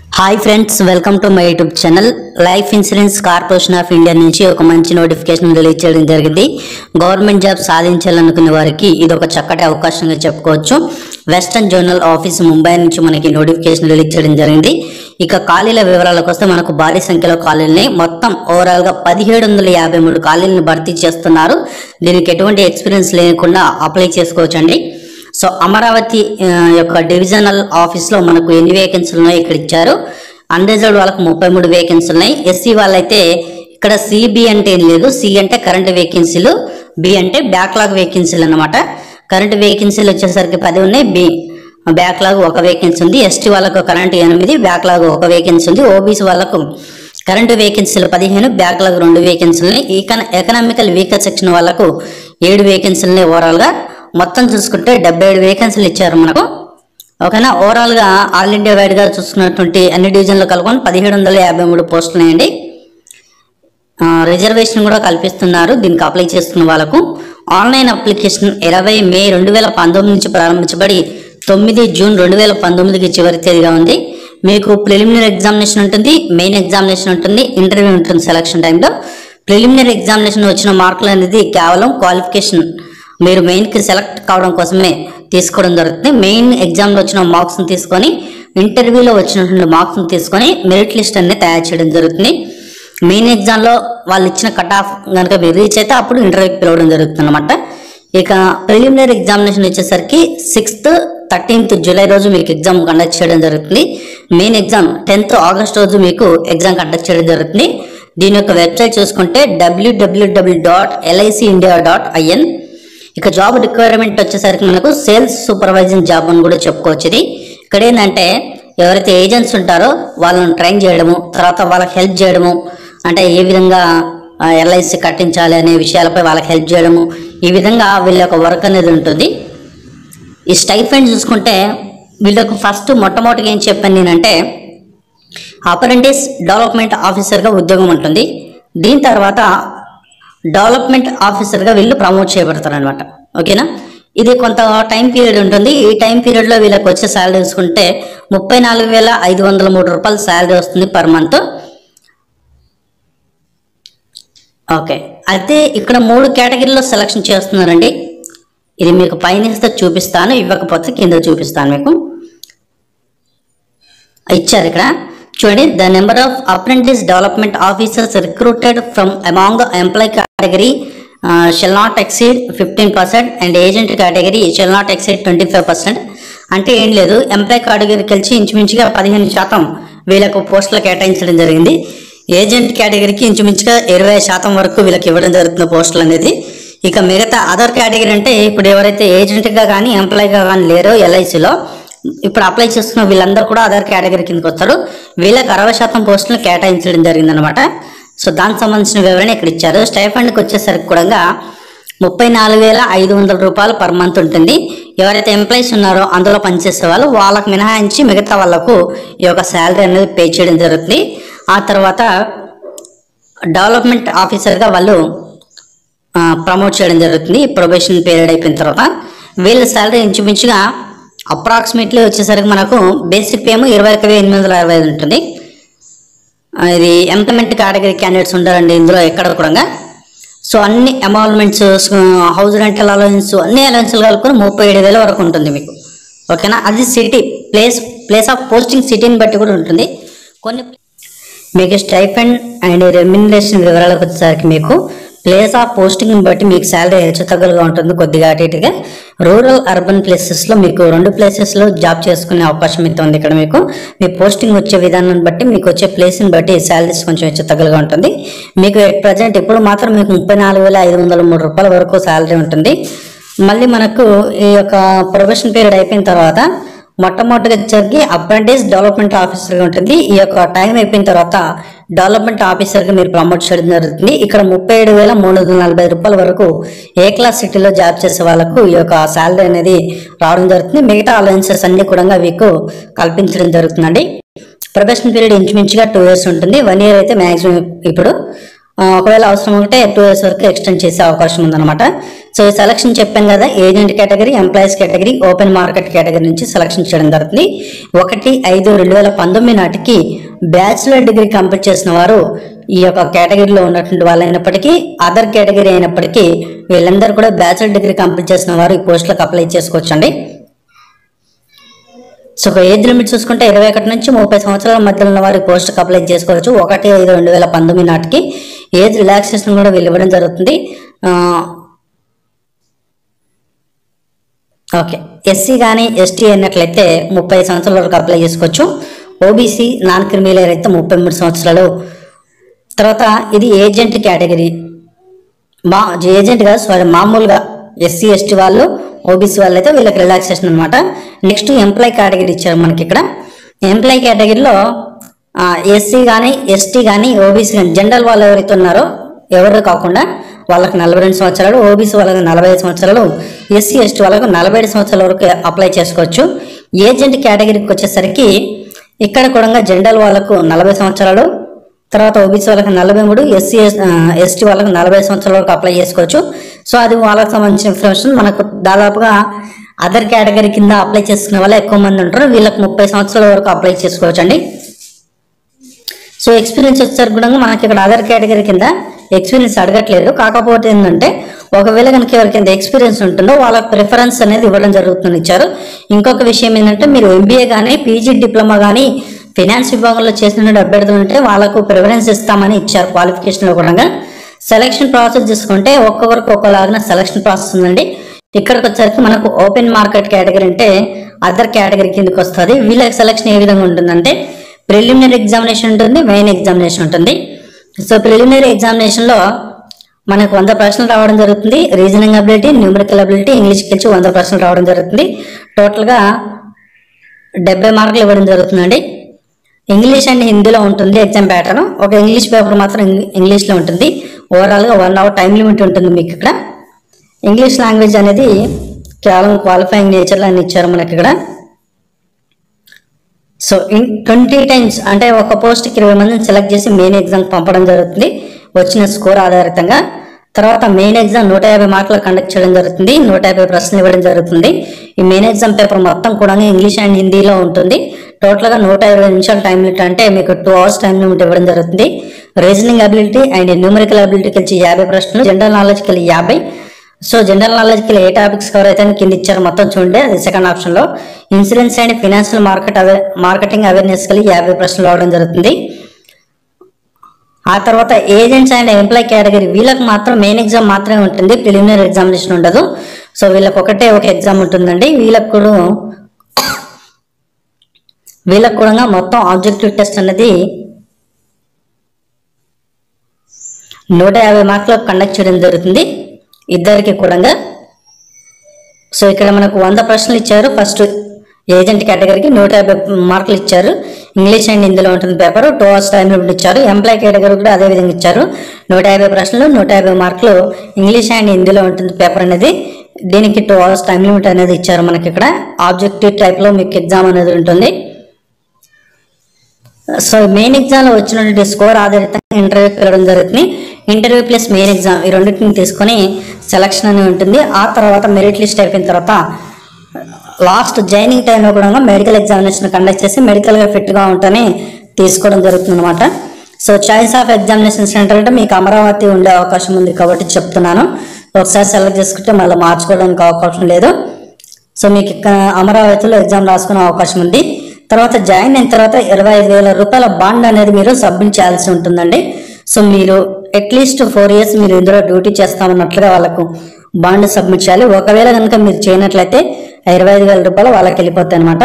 hi friends welcome to my YouTube channel Life Insurance Corporation of India నుంచి ఒక మంచి notification release చేయడం జరిగింది గవర్నమెంట్ జాబ్ సాధించాలనుకునే వారికి ఇది ఒక చక్కటి అవకాశంగా చెప్పుకోవచ్చు వెస్టర్న్ జోనల్ ఆఫీస్ ముంబై నుంచి మనకి నోటిఫికేషన్ రిలీజ్ చేయడం జరిగింది ఇక ఖాళీల వివరాలకు వస్తే మనకు భారీ సంఖ్యలో ఖాళీలని మొత్తం ఓవరాల్ గా పదిహేడు వందల యాభై మూడు ఖాళీలను భర్తీ చేస్తున్నారు దీనికి ఎటువంటి ఎక్స్పీరియన్స్ లేకుండా అప్లై చేసుకోవచ్చండి సో అమరావతి ఆ, యొక్క డివిజనల్ ఆఫీస్ లో మనకు ఎన్ని వేకెన్సీలు ఉన్నాయో ఇక్కడ ఇచ్చారు అన్రిజర్వ్డ్ వాళ్ళకు ముప్పై మూడు వేకెన్సీలు ఉన్నాయి ఎస్సీ వాళ్ళైతే ఇక్కడ సిబి అంటే ఏం లేదు సి అంటే కరెంట్ వేకెన్సీలు బి అంటే బ్యాక్లాగ్ వేకెన్సీలు అన్నమాట కరెంట్ వేకెన్సీలు వచ్చేసరికి పది ఉన్నాయి బి బ్యాక్లాగ్ ఒక వేకెన్సీ ఉంది ఎస్టీ వాళ్ళకు కరెంట్ ఎనిమిది బ్యాక్లాగ్ ఒక వేకెన్సీ ఉంది ఓబీసీ వాళ్ళకు కరెంటు వేకెన్సీలు పదిహేను బ్యాక్లాగ్ రెండు వేకెన్సీలు ఉన్నాయి ఈకన ఎకనామికల్ వీకర్ సెక్షన్ వాళ్ళకు ఏడు వేకెన్సీలు ఉన్నాయి ఓవరాల్ గా మొత్తం చూసుకుంటే డెబ్బై ఏడు వేకెన్సీలు ఇచ్చారు మనకు ఓకేనా ఓవరాల్ గా ఆల్ ఇండియా వైడ్ గా చూసుకున్నటువంటి అన్ని డివిజన్లు కలుపుకొని పదిహేడు వందల యాభై మూడు పోస్టులు ఉన్నాయండి ఆ, రిజర్వేషన్ కూడా కల్పిస్తున్నారు దీనికి అప్లై చేస్తున్న వాళ్ళకు ఆన్లైన్ అప్లికేషన్ ఇరవై మే రెండు వేల పంతొమ్మిది నుంచి ప్రారంభించబడి తొమ్మిది జూన్ రెండు వేల పంతొమ్మిదికి చివరి తేదీగా ఉంది మీకు ప్రిలిమినరీ ఎగ్జామినేషన్ ఉంటుంది మెయిన్ ఎగ్జామినేషన్ ఉంటుంది ఇంటర్వ్యూ ఉంటుంది సెలక్షన్ టైంలో ప్రిలిమినరీ ఎగ్జామినేషన్ వచ్చిన మార్కులు అనేది కేవలం క్వాలిఫికేషన్ మీరు మెయిన్కి సెలెక్ట్ కావడం కోసమే తీసుకోవడం జరుగుతుంది మెయిన్ ఎగ్జామ్లో వచ్చిన మార్క్స్ని తీసుకొని ఇంటర్వ్యూలో వచ్చినటువంటి మార్క్స్ని తీసుకొని మెరిట్ లిస్ట్ అనేది తయారు చేయడం జరుగుతుంది మెయిన్ ఎగ్జామ్లో వాళ్ళు ఇచ్చిన కట్ ఆఫ్ కనుక మీరు రీచ్ అయితే అప్పుడు ఇంటర్వ్యూకి పిలవడం జరుగుతుంది అనమాట ఇక ప్రిలిమినరీ ఎగ్జామినేషన్ వచ్చేసరికి సిక్స్త్ థర్టీన్త్ జూలై రోజు మీకు ఎగ్జామ్ కండక్ట్ చేయడం జరుగుతుంది మెయిన్ ఎగ్జామ్ టెన్త్ ఆగస్ట్ రోజు మీకు ఎగ్జామ్ కండక్ట్ చేయడం జరుగుతుంది దీని యొక్క వెబ్సైట్ చూసుకుంటే WWW dot LIC India dot IN ఇక జాబ్ రిక్వైర్మెంట్ వచ్చేసరికి మనకు సేల్స్ సూపర్వైజింగ్ జాబ్ అని కూడా చెప్పుకోవచ్చు ఇది ఇక్కడ ఏంటంటే ఎవరైతే ఏజెంట్స్ ఉంటారో వాళ్ళని ట్రైన్ చేయడము తర్వాత వాళ్ళకి హెల్ప్ చేయడము అంటే ఏ విధంగా ఎల్ఐసి కట్టించాలి అనే విషయాలపై వాళ్ళకి హెల్ప్ చేయడము ఈ విధంగా వీళ్ళ యొక్క వర్క్ అనేది ఉంటుంది ఈ స్టైఫండ్ చూసుకుంటే వీళ్ళకు ఫస్ట్ మొట్టమొదటిగా ఏం చెప్పాను నేనంటే అప్రెంటిస్ డెవలప్మెంట్ ఆఫీసర్గా ఉద్యోగం ఉంటుంది దీని తర్వాత డెవలప్మెంట్ ఆఫీసర్గా వీళ్ళు ప్రమోట్ చేయబడతారు అనమాట ఓకేనా ఇది కొంత టైం పీరియడ్ ఉంటుంది ఈ టైం పీరియడ్లో వీళ్ళకి వచ్చే శాలరీ చూసుకుంటే ముప్పై నాలుగు వేల ఐదు వందల మూడు రూపాయల శాలరీ వస్తుంది పర్ మంత్ ఓకే అయితే ఇక్కడ మూడు కేటగిరీలో సెలక్షన్ చేస్తున్నారండి ఇది మీకు పైన ఇస్తే చూపిస్తాను ఇవ్వకపోతే కింద చూపిస్తాను మీకు ఇచ్చారు ఇక్కడ చూడండి the number of apprentice development officers recruited from among employee category shall not exceed fifteen percent and agent category shall not exceed twenty five percent అంటే ఏం లేదు ఎంప్లాయ్ కేటగిరీకి కలిసి ఇంచుమించుగా పదిహేను శాతం వీళ్ళకు పోస్టులు కేటాయించడం జరిగింది ఏజెంట్ కేటగిరీకి ఇంచుమించుగా ఇరవై శాతం వరకు వీళ్ళకి ఇవ్వడం జరుగుతుంది పోస్టులు అనేది ఇక మిగతా అదర్ కేటగిరీ అంటే ఇప్పుడు ఎవరైతే ఏజెంట్గా కానీ ఎంప్లాయ్గా కానీ లేరో ఎల్ఐసిలో ఇప్పుడు అప్లై చేస్తున్న వీళ్ళందరూ కూడా అదర్ కేటగిరీ కిందకి వస్తారు వీళ్ళకి అరవై శాతం పోస్టులు కేటాయించడం జరిగిందనమాట సో దానికి సంబంధించిన వివరణ ఇక్కడ ఇచ్చారు స్టైఫండ్కి వచ్చేసరికి కూడా ముప్పై నాలుగు వేల ఐదు వందల రూపాయలు పర్ మంత్ ఉంటుంది ఎవరైతే ఎంప్లాయీస్ ఉన్నారో అందులో పనిచేసే వాళ్ళు వాళ్ళకి మినహాయించి మిగతా వాళ్ళకు ఈ యొక్క శాలరీ అనేది పే చేయడం జరుగుతుంది ఆ తర్వాత డెవలప్మెంట్ ఆఫీసర్గా వాళ్ళు ఆ, ప్రమోట్ చేయడం జరుగుతుంది ప్రొబేషన్ పీరియడ్ అయిపోయిన తర్వాత వీళ్ళ శాలరీ ఇంచుమించుగా అప్రాక్సిమేట్లీ వచ్చేసరికి మనకు బేసిక్ పేమో ఇరవై ఒక వెయ్యి ఎనిమిది వందల అరవై ఐదు ఉంటుంది ఆ, ఇది ఎంప్లాయ్మెంట్ కేటగిరీ క్యాండిడేట్స్ ఉంటారండి ఇందులో ఎక్కడ కూడా సో అన్ని అమాల్మెంట్స్ హౌస్ రెంటల్ అలవెన్స్ అన్ని అలవెన్స్లు కలుపుకొని ముప్పై ఏడు వేల వరకు ఉంటుంది మీకు ఓకేనా అది city place place of posting సిటీని బట్టి కూడా ఉంటుంది కొన్ని మీకు స్టైఫండ్ అండ్ రెమ్యునరేషన్ వివరాలకు వచ్చేసరికి మీకు ప్లేస్ ఆఫ్ పోస్టింగ్ బట్టి మీకు శాలరీ హెచ్చుతగ్గులుగా ఉంటుంది కొద్దిగా అటు ఇటుగా రూరల్ అర్బన్ ప్లేసెస్లో మీకు రెండు ప్లేసెస్లో జాబ్ చేసుకునే అవకాశం అయితే ఉంది ఇక్కడ మీకు మీ పోస్టింగ్ వచ్చే విధానాన్ని బట్టి మీకు వచ్చే ప్లేస్ని బట్టి శాలరీస్ కొంచెం హెచ్చుతగ్గులుగా ఉంటుంది మీకు ప్రజెంట్ ఇప్పుడు మాత్రం మీకు ముప్పై నాలుగు వేల ఐదు వందల మూడు రూపాయల వరకు శాలరీ ఉంటుంది మళ్ళీ మనకు ఈ యొక్క ప్రొఫెషన్ పీరియడ్ అయిపోయిన తర్వాత మొట్టమొదటిగా వచ్చరికి అప్రెంటిస్ డెవలప్మెంట్ ఆఫీసర్గా ఉంటుంది ఈ యొక్క టైం అయిపోయిన తర్వాత డెవలప్మెంట్ ఆఫీసర్గా మీరు ప్రమోట్ చేయడం జరుగుతుంది ఇక్కడ ముప్పై ఏడు వేల మూడు వందల నలభై రూపాయల వరకు ఏ క్లాస్ సిటీలో జాబ్ చేసే వాళ్ళకు ఈ యొక్క శాలరీ అనేది రావడం జరుగుతుంది మిగతా అలవెన్సెస్ అన్ని కూడా మీకు కల్పించడం జరుగుతుందండి ప్రొఫెషన్ పీరియడ్ ఇంచుమించుగా టూ ఇయర్స్ ఉంటుంది వన్ ఇయర్ అయితే మ్యాక్సిమం ఇప్పుడు ఆ, ఒకవేళ అవసరం ఉంటే టూ ఇయర్స్ వరకు ఎక్స్టెండ్ చేసే అవకాశం ఉందన్నమాట సో ఈ సెలక్షన్ చెప్పాం కదా agent category employees category open market category నుంచి సెలక్షన్ చేయడం జరుగుతుంది ఒకటి ఐదు రెండు వేల పంతొమ్మిది నాటికి బ్యాచిలర్ డిగ్రీ కంప్లీట్ చేసిన వారు ఈ యొక్క కేటగిరీలో ఉన్నటువంటి వాళ్ళు అయినప్పటికీ అదర్ కేటగిరీ అయినప్పటికీ వీళ్ళందరూ కూడా బ్యాచిలర్ డిగ్రీ కంప్లీట్ చేసిన వారు ఈ పోస్టులకు అప్లై చేసుకోవచ్చండి సో ఒక ఏజ్ లిమిట్ చూసుకుంటే ఇరవై ఒకటి నుంచి ముప్పై సంవత్సరాల మధ్యలో ఉన్న వారి పోస్ట్కి అప్లై చేసుకోవచ్చు ఒకటి ఐదు రెండు వేల పంతొమ్మిది నాటికి ఏజ్ రిలాక్సేషన్ కూడా వీళ్ళు ఇవ్వడం జరుగుతుంది ఆ, ఓకే ఎస్సీ కానీ ఎస్టీ అయినట్లయితే ముప్పై సంవత్సరాల వరకు అప్లై చేసుకోవచ్చు ఓబీసీ నాన్ క్రిమిలేయర్ అయితే ముప్పై మూడు సంవత్సరాలు తర్వాత ఇది ఏజెంట్ కేటగిరీ మా ఏజెంట్ కాదు సారీ మామూలుగా ఎస్సీ ఎస్టీ వాళ్ళు ఓబీసీ వాళ్ళు అయితే వీళ్ళకి రిలాక్సేషన్ అనమాట నెక్స్ట్ ఎంప్లాయ్ కేటగిరీ ఇచ్చారు మనకి ఇక్కడ ఎంప్లాయ్ కేటగిరీలో ఎస్సీ కానీ ఎస్టీ కానీ ఓబీసీ కానీ జనరల్ వాళ్ళు ఎవరైతే ఉన్నారో ఎవరు కాకుండా వాళ్ళకి నలభై రెండు సంవత్సరాలు ఓబీసీ వాళ్ళకి నలభై ఐదు సంవత్సరాలు ఎస్సీ ఎస్టీ వాళ్ళకు నలభై ఐదు సంవత్సరాల వరకు అప్లై చేసుకోవచ్చు ఏజెంట్ కేటగిరీకి వచ్చేసరికి ఇక్కడ కూడా జనరల్ వాళ్ళకు నలభై సంవత్సరాలు తర్వాత ఓబీసీ వాళ్ళకి నలభై మూడు ఎస్సీ ఎస్టీ వాళ్ళకి నలభై సంవత్సరాల వరకు అప్లై చేసుకోవచ్చు సో అది వాళ్ళకి సంబంధించిన ఇన్ఫర్మేషన్ మనకు దాదాపుగా అదర్ కేటగిరీ కింద అప్లై చేసుకునే వాళ్ళు ఎక్కువ మంది ఉంటారు వీళ్ళకి ముప్పై సంవత్సరాల వరకు అప్లై చేసుకోవచ్చు అండి సో ఎక్స్పీరియన్స్ వచ్చేసరికి కూడా మనకి ఇక్కడ అదర్ కేటగిరీ కింద ఎక్స్పీరియన్స్ అడగట్లేదు కాకపోతే ఏంటంటే ఒకవేళ కనుక ఎవరికైనా ఎక్స్పీరియన్స్ ఉంటుందో వాళ్ళకి ప్రిఫరెన్స్ అనేది ఇవ్వడం జరుగుతుంది ఇచ్చారు ఇంకొక విషయం ఏంటంటే మీరు ఎంబీఏ కానీ పీజీ డిప్లొమా కానీ ఫినాన్స్ విభాగంలో చేసిన అభ్యర్థులు ఉంటే వాళ్ళకు ప్రిఫరెన్స్ ఇస్తామని ఇచ్చారు క్వాలిఫికేషన్లో కూడా సెలక్షన్ ప్రాసెస్ చూసుకుంటే ఒక్కొక్కరికి ఒక్కలాగిన సెలక్షన్ ప్రాసెస్ ఉందండి ఇక్కడికి వచ్చేసరికి మనకు ఓపెన్ మార్కెట్ కేటగిరీ అంటే అదర్ కేటగిరీ కిందకి వస్తుంది వీళ్ళకి సెలక్షన్ ఏ విధంగా ఉంటుందంటే ప్రిలిమినరీ ఎగ్జామినేషన్ ఉంటుంది మెయిన్ ఎగ్జామినేషన్ ఉంటుంది సో ప్రిలిమినరీ ఎగ్జామినేషన్లో మనకు వంద ప్రశ్నలు రావడం జరుగుతుంది reasoning ability numerical ability English కలిసి వంద ప్రశ్నలు రావడం జరుగుతుంది టోటల్గా డెబ్బై మార్కులు ఇవ్వడం జరుగుతుందండి ఇంగ్లీష్ అండ్ హిందీలో ఉంటుంది ఎగ్జామ్ ప్యాటర్న్ ఒక ఇంగ్లీష్ పేపర్ మాత్రం ఇంగ్- ఇంగ్లీష్లో ఉంటుంది ఓవరాల్గా వన్ అవర్ టైం లిమిట్ ఉంటుంది మీకు ఇక్కడ ఇంగ్లీష్ లాంగ్వేజ్ అనేది కేవలం క్వాలిఫైయింగ్ నేచర్లో అని ఇచ్చారు మనకి ఇక్కడ సో ఇన్ ట్వంటీ టైమ్స్ అంటే ఒక పోస్ట్కి ఇరవై మందిని సెలెక్ట్ చేసి మెయిన్ ఎగ్జామ్ పంపడం జరుగుతుంది వచ్చిన స్కోర్ ఆధారితంగా తర్వాత మెయిన్ ఎగ్జామ్ నూట యాభై మార్కులు కండక్ట్ చేయడం జరుగుతుంది నూట యాభై ప్రశ్నలు ఇవ్వడం జరుగుతుంది ఈ మెయిన్ ఎగ్జామ్ పేపర్ మొత్తం కూడా ఇంగ్లీష్ అండ్ హిందీలో ఉంటుంది టోటల్గా నూట ఇరవై నిమిషాల టైం లిమిట్ అంటే మీకు టూ అవర్స్ టైం లిమిట్ ఇవ్వడం జరుగుతుంది రీజనింగ్ అబిలిటీ అండ్ న్యూమరికల్ అబిలిటీకి వచ్చి యాభై ప్రశ్నలు జనరల్ నాలెడ్జ్కి వెళ్ళి యాభై సో జనరల్ నాలెడ్జ్కి ఏ టాపిక్స్ కవర్ అయితే కింద ఇచ్చారు మొత్తం చూడండి అది సెకండ్ ఆప్షన్లో ఇన్సూరెన్స్ అండ్ ఫినాన్షియల్ మార్కెట్ అవే మార్కెటింగ్ అవేర్నెస్ కలిగి యాభై ప్రశ్నలు రావడం జరుగుతుంది ఆ తర్వాత ఏజెంట్స్ అండ్ ఎంప్లాయ్ కేటగిరీ వీళ్ళకి మాత్రం మెయిన్ ఎగ్జామ్ మాత్రమే ఉంటుంది ప్రిలిమినరీ ఎగ్జామినేషన్ ఉండదు సో వీళ్ళకి ఒకటే ఒక ఎగ్జామ్ ఉంటుందండి వీళ్ళకి కూడా వీళ్ళకి కూడా మొత్తం ఆబ్జెక్టివ్ టెస్ట్ అనేది నూట యాభై మార్కులకు కండక్ట్ చేయడం జరుగుతుంది ఇద్దరికి కూడా సో ఇక్కడ మనకు వంద ప్రశ్నలు ఇచ్చారు ఫస్ట్ ఏజెంట్ కేటగిరీకి నూట యాభై మార్కులు ఇచ్చారు ఇంగ్లీష్ అండ్ హిందీలో ఉంటుంది paper two hours time limit ఇచ్చారు ఎంప్లాయ్ కేటగిరీ కూడా అదే విధంగా ఇచ్చారు నూట యాభై ప్రశ్నలు నూట యాభై మార్కులు ఇంగ్లీష్ అండ్ హిందీలో ఉంటుంది పేపర్ అనేది దీనికి టూ అవర్స్ టైం లిమిట్ అనేది ఇచ్చారు మనకి ఇక్కడ ఆబ్జెక్టివ్ టైప్లో మీకు ఎగ్జామ్ అనేది ఉంటుంది సో మెయిన్ ఎగ్జామ్ లో వచ్చినటువంటి స్కోర్ ఆధారితంగా ఇంటర్వ్యూ వెళ్ళడం జరుగుతుంది ఇంటర్వ్యూ ప్లస్ మెయిన్ ఎగ్జామ్ ఈ రెండింటిని తీసుకొని సెలక్షన్ అనేది ఉంటుంది ఆ తర్వాత మెరిట్ లిస్ట్ అయిపోయిన తర్వాత లాస్ట్ జాయినింగ్ టైంలో కూడా మెడికల్ ఎగ్జామినేషన్ కండక్ట్ చేసి మెడికల్గా ఫిట్గా ఉంటేనే తీసుకోవడం జరుగుతుంది అనమాట so choice of examination centre అంటే మీకు అమరావతి ఉండే అవకాశం ఉంది కాబట్టి చెప్తున్నాను ఒకసారి సెలెక్ట్ చేసుకుంటే మళ్ళీ మార్చుకోవడానికి అవకాశం లేదు సో మీకు ఇక్కడ అమరావతిలో ఎగ్జామ్ రాసుకునే అవకాశం ఉంది తర్వాత జాయిన్ అయిన తర్వాత ఇరవై ఐదు వేల రూపాయల బాండ్ అనేది మీరు సబ్మిట్ చేయాల్సి ఉంటుందండి సో మీరు అట్లీస్ట్ ఫోర్ ఇయర్స్ మీరు ఇందులో డ్యూటీ చేస్తామన్నట్లుగా వాళ్ళకు బాండ్ సబ్మిట్ చేయాలి ఒకవేళ కనుక మీరు చేయనట్లయితే ఆ ఇరవై ఐదు వేల రూపాయలు వాళ్ళకి వెళ్ళిపోతాయి అనమాట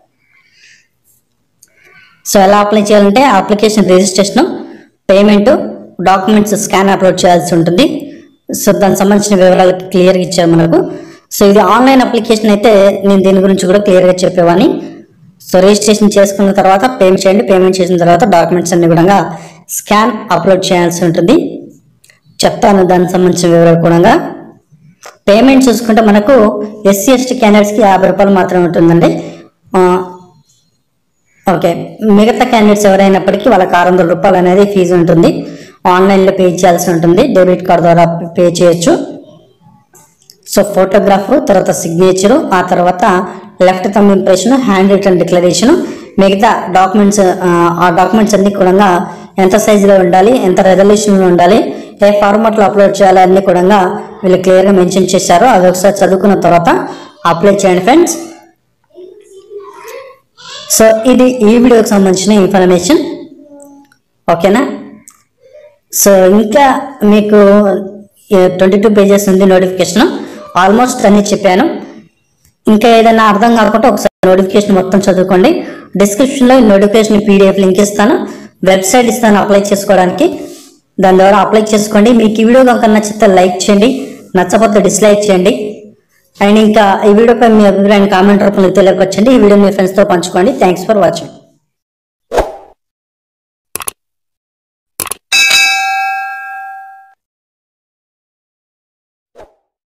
సో ఎలా అప్లై చేయాలంటే application registration payment documents scan upload చేయాల్సి ఉంటుంది సో దానికి సంబంధించిన వివరాలు క్లియర్గా ఇచ్చారు మనకు సో ఇది ఆన్లైన్ అప్లికేషన్ అయితే నేను దీని గురించి కూడా క్లియర్గా చెప్పేవాని సో రిజిస్ట్రేషన్ చేసుకున్న తర్వాత పేమెంట్ చేయండి పేమెంట్ చేసిన తర్వాత డాక్యుమెంట్స్ అన్ని కూడా స్కాన్ అప్లోడ్ చేయాల్సి ఉంటుంది చెప్తాను దానికి సంబంధించిన వివరాలు కూడా పేమెంట్ చూసుకుంటే మనకు ఎస్సీ ఎస్టీ క్యాండిడేట్స్కి యాభై రూపాయలు మాత్రమే ఉంటుందండి ఆ, ఓకే మిగతా క్యాండిడేట్స్ ఎవరైనప్పటికీ వాళ్ళకి ఆరు వందల రూపాయలు అనేది ఫీజు ఉంటుంది ఆన్లైన్లో పే చేయాల్సి ఉంటుంది డెబిట్ కార్డ్ ద్వారా పే చేయొచ్చు సో ఫోటోగ్రాఫ్ తర్వాత సిగ్నేచరు ఆ తర్వాత left thumb impression handwritten declaration మిగతా డాక్యుమెంట్స్ ఆ డాక్యుమెంట్స్ అన్ని కూడా ఎంత సైజులో ఉండాలి ఎంత రెజల్యూషన్లో ఉండాలి ఏ ఫార్మాట్లో అప్లోడ్ చేయాలి అన్ని కూడా వీళ్ళు క్లియర్గా మెన్షన్ చేశారు అది ఒకసారి చదువుకున్న తర్వాత అప్లై చేయండి ఫ్రెండ్స్ సో ఇది ఈ వీడియోకి సంబంధించిన ఇన్ఫర్మేషన్ ఓకేనా సో ఇంకా మీకు ట్వంటీ టూ పేజెస్ ఉంది నోటిఫికేషన్ ఆల్మోస్ట్ అన్ని చెప్పాను ఇంకా ఏదైనా అర్థం కాకుండా ఒకసారి నోటిఫికేషన్ మొత్తం చదువుకోండి డిస్క్రిప్షన్లో ఈ నోటిఫికేషన్ పీడిఎఫ్ లింక్ ఇస్తాను వెబ్సైట్ ఇస్తాను అప్లై చేసుకోవడానికి దాని ద్వారా అప్లై చేసుకోండి మీకు ఈ వీడియో కనుక నచ్చితే లైక్ చేయండి నచ్చకపోతే డిస్లైక్ చేయండి అండ్ ఇంకా ఈ వీడియోపై మీ అభిప్రాయాన్ని కామెంట్ రూపంలో తెలియపరచండి ఈ వీడియో మీ ఫ్రెండ్స్తో పంచుకోండి థ్యాంక్స్ ఫర్ వాచింగ్